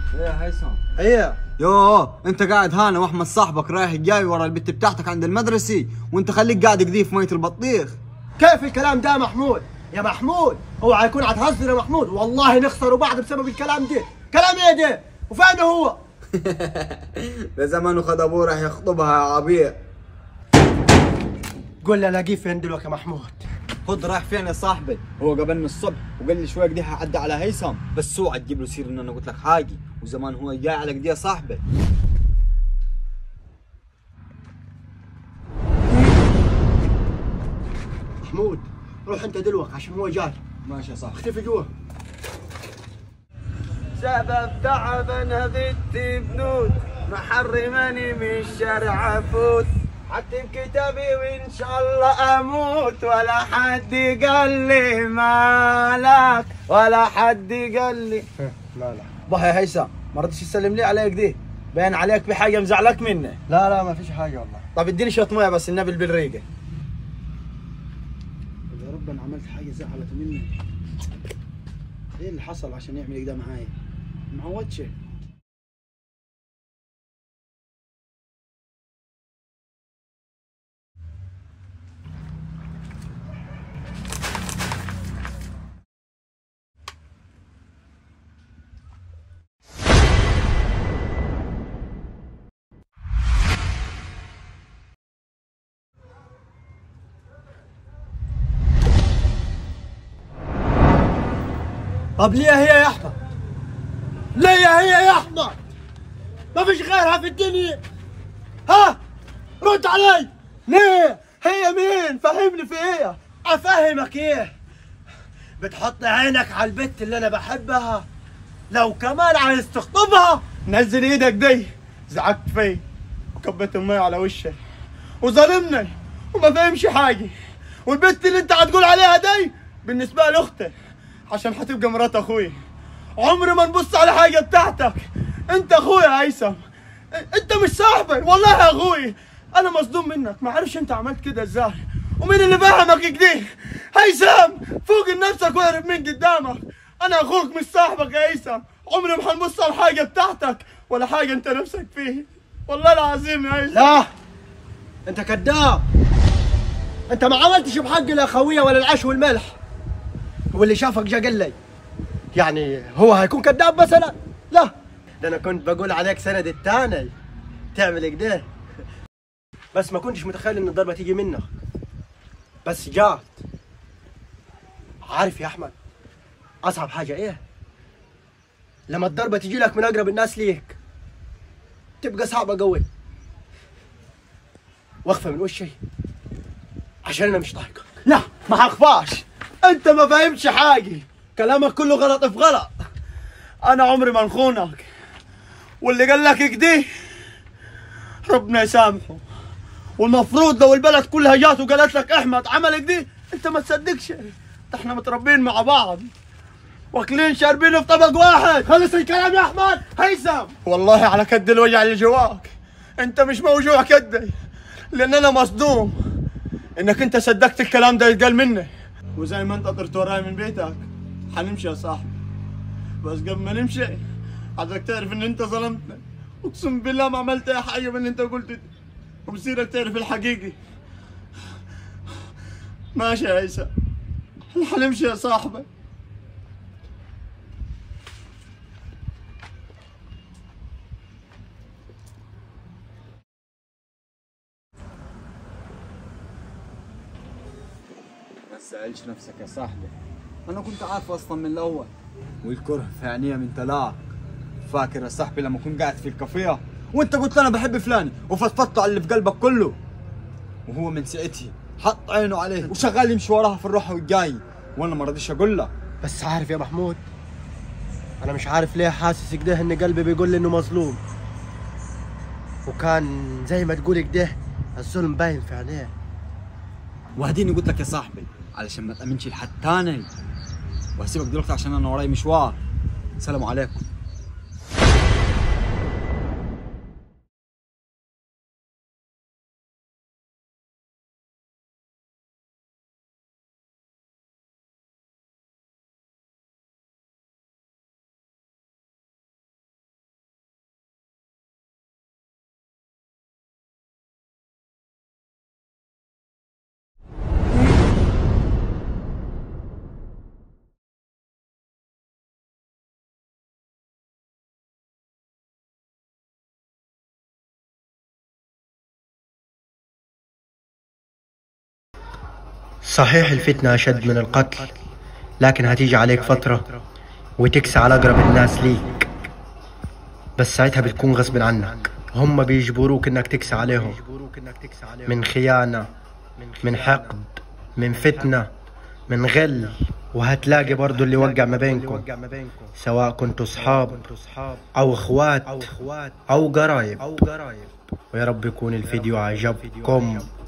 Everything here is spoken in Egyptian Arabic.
ايه هيثم ايه يوه انت قاعد هانا واحمد صاحبك رايح جاي ورا البت بتاعتك عند المدرسة وانت خليك قاعد قديه في مية البطيخ كيف الكلام ده يا محمود يا محمود اوعى يكون هتهزر يا محمود والله نخسروا بعض بسبب الكلام ده كلام ايه ده وفين هو ده زمانه خد ابوه راح يخطبها يا عبير قول لي الاقيه فين دلوقتي يا محمود خد رايح فين يا صاحبي هو قابلني الصبح وقال لي شوي كده هعدي على هيثم بس اوعى تجيب له سير ان انا قلت لك حاجه وزمان هو جاي على كده يا صاحبي محمود روح انت دلوقتي عشان هو جاي ماشي يا صاحبي اختفي جوا سبب تعب انا بنت بنود محرماني من الشرع افوت حتم كتابي وان شاء الله اموت ولا حد قال لي مالك ولا حد قال لي لا لا بها يا هيثم ما رضيتش تسلم لي عليك دي باين عليك بحاجه مزعلك مني لا لا ما فيش حاجه والله طب اديني شويه مويه بس النبي بالريقه يا رب انا عملت حاجه زعلت مني ايه اللي حصل عشان يعمل كده معايا ما عودش طب ليه هي يا احمد ليه هي يا احمد ما فيش غيرها في الدنيا ها رد علي ليه هي مين فهمني في ايه افهمك ايه بتحط عينك على البت اللي انا بحبها لو كمان عايز تخطبها نزل ايدك دي زعقت فيه وكبيت المية على وشي وظلمني وما فهمش حاجة والبنت اللي انت هتقول عليها دي بالنسبة لاختي عشان هتبقى مرات اخوي عمري ما نبص على حاجة بتاعتك انت اخويا هيثم انت مش صاحبي والله يا اخوي انا مصدوم منك ما عارفش انت عملت كده ازاي ومين اللي فهمك كده هيثم فوق نفسك واقرب من قدامك انا اخوك مش صاحبك يا هيثم عمري ما هنبص على حاجه بتاعتك ولا حاجه انت نفسك فيه والله العظيم يا هيثم لا انت كذاب انت ما عملتش بحق الاخويه ولا العيش والملح واللي شافك جا قال لي يعني هو هيكون كذاب مثلا لا ده انا كنت بقول عليك سند التاني تعمل كده بس ما كنتش متخيل ان الضربه تيجي منك بس جات عارف يا احمد اصعب حاجه ايه لما الضربه تيجي لك من اقرب الناس ليك تبقى صعبه قوي واخفى من وشي عشان انا مش طايقك لا ما هخفاش انت ما فهمتش حاجه كلامك كله غلط في غلط انا عمري ما نخونك واللي قال لك كده ربنا يسامحه والمفروض لو البلد كلها جات وقالت لك احمد عمل كده انت ما تصدقش ده احنا متربيين مع بعض واكلين شاربين في طبق واحد خلص الكلام يا احمد هيثم والله على كد الوجع اللي جواك انت مش موجوع كدي لان انا مصدوم انك انت صدقت الكلام ده يتقال مني وزي ما انت طرت وراي من بيتك حنمشي يا صاحبي بس قبل ما نمشي عايزك تعرف ان انت ظلمتني اقسم بالله ما عملت اي حاجه من اللي انت قلته ده وبصيرك تعرف الحقيقي ماشي يا عيسى حنمشي يا صاحبي ما تسألش نفسك يا صاحبي انا كنت عارف اصلا من الاول والكره في عينيها من تلاك فاكر يا صاحبي لما كنت قاعد في الكافيه وانت قلت لي انا بحب فلان وفضفضت على اللي في قلبك كله وهو من ساعتها حط عينه عليه وشغال يمشي وراها في الروح والجاي وانا ما رضيش اقول له بس عارف يا محمود انا مش عارف ليه حاسس كده ان قلبي بيقول لي انه مظلوم وكان زي ما تقول كده الظلم باين في عينيه وهديني قلت لك يا صاحبي علشان ما تامنش لحد تاني وهسيبك دلوقتي عشان انا وراي مشوار سلام عليكم صحيح الفتنة أشد من القتل لكن هتيجي عليك فترة وتكسى على أقرب الناس ليك بس ساعتها بتكون غصب عنك هم بيجبروك انك تكسى عليهم من خيانة من حقد من فتنة من غل وهتلاقي برضو اللي وقع ما بينكم سواء كنتوا صحاب او اخوات او قرايب ويا رب يكون الفيديو عجبكم